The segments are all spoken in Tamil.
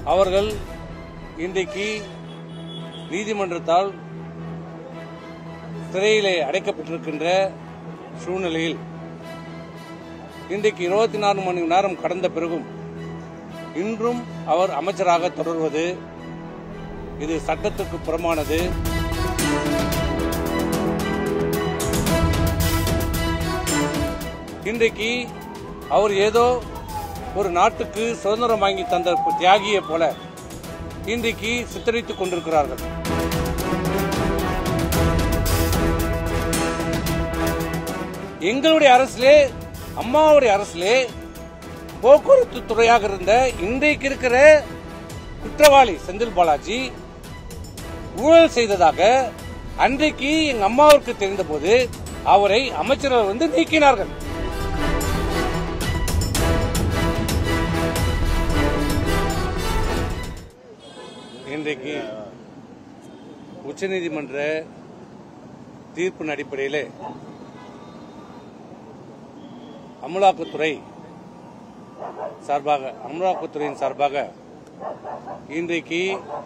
அவர்கள் இன்றைக்கு நீதிமன்றத்தால் சிறையிலே அடைக்கப்பட்டிருக்கின்ற சூழ்நிலையில் இன்றைக்கு இருபத்தி நான்கு மணி நேரம் கடந்த பிறகும் இன்றும் அவர் அமைச்சராக தொடர்வது இது சட்டத்துக்கு புறமானது இன்றைக்கு அவர் ஏதோ ஒரு நாட்டுக்கு சுதந்திரம் வாங்கி தந்த தியாகியை போல இன்றைக்கு சித்தரித்துக் கொண்டிருக்கிறார்கள் எங்களுடைய அரசிலே அம்மாவுடைய அரசிலே போக்குவரத்து துறையாக இருந்த இன்றைக்கு இருக்கிற குற்றவாளி செந்தில் பாலாஜி ஊழல் செய்ததாக அன்றைக்கு எங்க அம்மாவிற்கு தெரிந்தபோது அவரை அமைச்சர்கள் வந்து நீக்கினார்கள் இன்றைக்கு உச்சநீதிமன்ற தீர்ப்பின் அடிப்படையில் அமலாக்கத்துறை சார்பாக அமலாக்கத்துறையின் சார்பாக இன்றைக்கு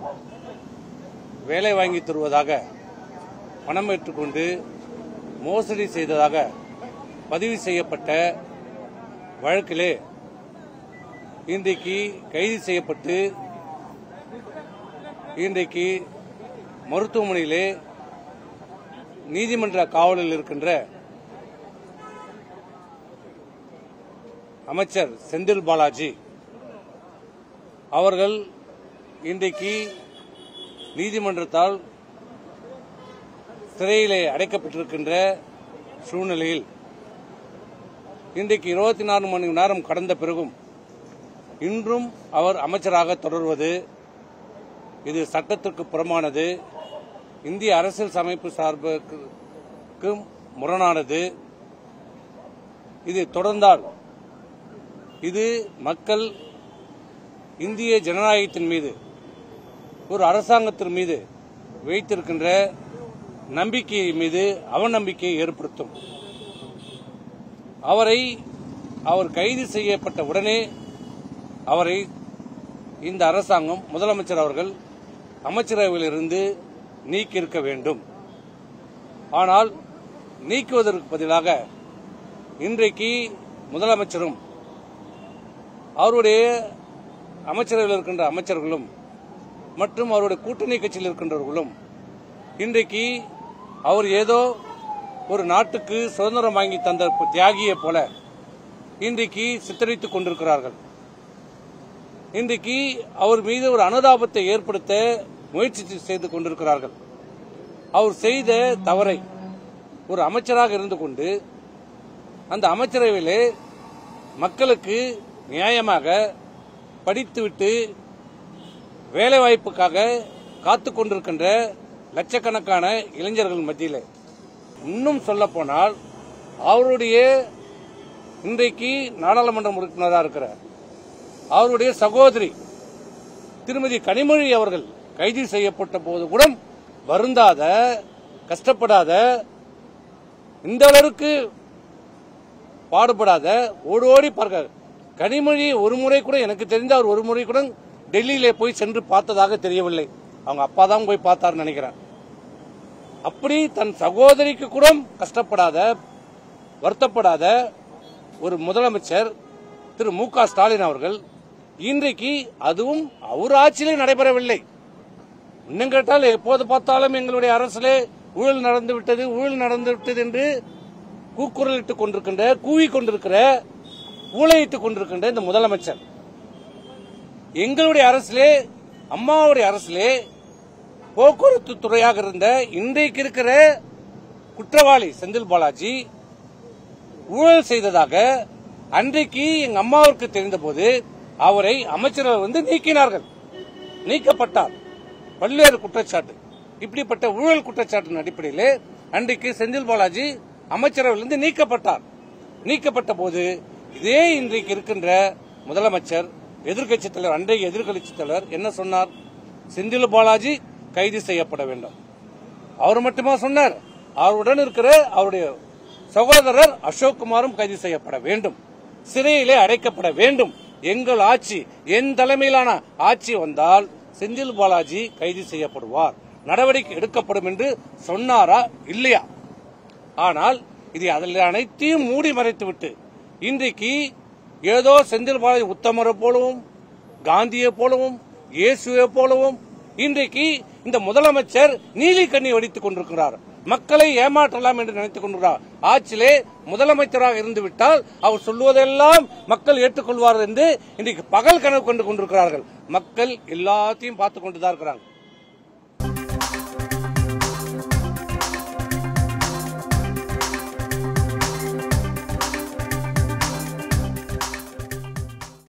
வேலை வாங்கி தருவதாக பணம் ஏற்றுக்கொண்டு மோசடி செய்ததாக பதிவு செய்யப்பட்ட வழக்கிலே இன்றைக்கு கைது செய்யப்பட்டு இன்றைக்கு மருத்துவமனையிலே நீதிமன்ற காவலில் இருக்கின்ற அமைச்சர் செந்தில் பாலாஜி அவர்கள் இன்றைக்கு நீதிமன்றத்தால் சிறையிலே அடைக்கப்பட்டிருக்கின்ற சூழ்நிலையில் இன்றைக்கு இருபத்தி நான்கு மணி நேரம் கடந்த பிறகும் இன்றும் அவர் அமைச்சராக தொடர்வது இது சட்டத்திற்கு புறமானது இந்திய அரசியல் அமைப்பு சார்புக்கு முரணானது இது தொடர்ந்தால் இது மக்கள் இந்திய ஜனநாயகத்தின் மீது ஒரு அரசாங்கத்தின் மீது வைத்திருக்கின்ற நம்பிக்கை மீது அவநம்பிக்கையை ஏற்படுத்தும் அவரை அவர் கைது செய்யப்பட்ட உடனே அவரை இந்த அரசாங்கம் முதலமைச்சர் அவர்கள் அமைச்சரவையிலிருந்து நீக்கியிருக்க வேண்டும் ஆனால் நீக்குவதற்கு பதிலாக இன்றைக்கு முதலமைச்சரும் அவருடைய அமைச்சரவையில் இருக்கின்ற அமைச்சர்களும் மற்றும் அவருடைய கூட்டணி கட்சியில் இருக்கின்றவர்களும் இன்றைக்கு அவர் ஏதோ ஒரு நாட்டுக்கு சுதந்திரம் வாங்கி தந்த தியாகியை போல இன்றைக்கு சித்தரித்துக் கொண்டிருக்கிறார்கள் இன்றைக்கு அவர் மீது ஒரு அனுதாபத்தை ஏற்படுத்த முயற்சி செய்து கொண்டிருக்கிறார்கள் அவர் செய்த தவறை ஒரு அமைச்சராக இருந்து கொண்டு அந்த அமைச்சரவையிலே மக்களுக்கு நியாயமாக படித்துவிட்டு வேலைவாய்ப்புக்காக காத்துக் கொண்டிருக்கின்ற லட்சக்கணக்கான இளைஞர்கள் மத்தியில் இன்னும் சொல்ல போனால் அவருடைய இன்றைக்கு நாடாளுமன்ற உறுப்பினராக இருக்கிறார் அவருடைய சகோதரி திருமதி கனிமொழி அவர்கள் கைது செய்யப்பட்ட போது கூட வருந்தாத கஷ்டப்படாத இந்த அளவுக்கு பாடுபடாத ஓடி ஓடி பார்க்க கனிமொழி ஒரு முறை கூட எனக்கு தெரிந்த அவர் ஒரு முறை கூட டெல்லியிலே போய் சென்று பார்த்ததாக தெரியவில்லை அவங்க அப்பா தான் போய் பார்த்தாருன்னு நினைக்கிறேன் அப்படி தன் சகோதரிக்கு கூட கஷ்டப்படாத வருத்தப்படாத ஒரு முதலமைச்சர் திரு மு க ஸ்டாலின் அவர்கள் இன்றைக்கு அதுவும் அவர் ஆட்சியிலே நடைபெறவில்லை இன்னும் கேட்டால் எப்போது பார்த்தாலும் எங்களுடைய அரசிலே ஊழல் நடந்து விட்டது ஊழல் நடந்து விட்டது என்று கூக்குரலிட்டுக் கொண்டிருக்கின்ற கூவி கொண்டிருக்கிற ஊழையிட்டுக் கொண்டிருக்கின்ற இந்த முதலமைச்சர் எங்களுடைய அரசிலே அம்மாவுடைய அரசிலே போக்குவரத்து துறையாக இருந்த இன்றைக்கு இருக்கிற குற்றவாளி செந்தில் பாலாஜி ஊழல் செய்ததாக அன்றைக்கு எங்க அம்மாவிற்கு தெரிந்தபோது அவரை அமைச்சர்கள் வந்து நீக்கினார்கள் நீக்கப்பட்டார் பல்வேறு குற்றச்சாட்டு இப்படிப்பட்ட ஊழல் குற்றச்சாட்டின் அடிப்படையில் அன்றைக்கு செந்தில் பாலாஜி அமைச்சரவையிலிருந்து நீக்கப்பட்டார் நீக்கப்பட்ட போது இதே இன்றைக்கு இருக்கின்ற முதலமைச்சர் எதிர்க்கட்சித் தலைவர் அன்றைய எதிர்க்கட்சித் தலைவர் என்ன சொன்னார் செந்தில் பாலாஜி கைது செய்யப்பட வேண்டும் அவர் மட்டுமா சொன்னார் அவருடன் இருக்கிற அவருடைய சகோதரர் அசோக் குமாரும் கைது செய்யப்பட வேண்டும் சிறையிலே அடைக்கப்பட வேண்டும் எங்கள் ஆட்சி என் தலைமையிலான ஆட்சி வந்தால் செந்தில் பாலாஜி கைது செய்யப்படுவார் நடவடிக்கை எடுக்கப்படும் என்று சொன்னாரா இல்லையா ஆனால் இது அதில் அனைத்தையும் மூடி மறைத்துவிட்டு இன்றைக்கு ஏதோ செந்தில் பாலாஜி உத்தமரை போலவும் காந்தியை போலவும் இயேசுவை போலவும் இன்றைக்கு இந்த முதலமைச்சர் நீலி கண்ணி வடித்துக் கொண்டிருக்கிறார் மக்களை ஏமாற்றலாம் என்று நினைத்துக் கொண்டிருக்கிறார் ஆட்சியிலே முதலமைச்சராக இருந்து விட்டால் அவர் சொல்வதெல்லாம் மக்கள் ஏற்றுக்கொள்வார்கள் என்று இன்றைக்கு பகல் கனவு கொண்டு கொண்டிருக்கிறார்கள் மக்கள் எல்லாத்தையும் பார்த்துக் கொண்டுதான் இருக்கிறாங்க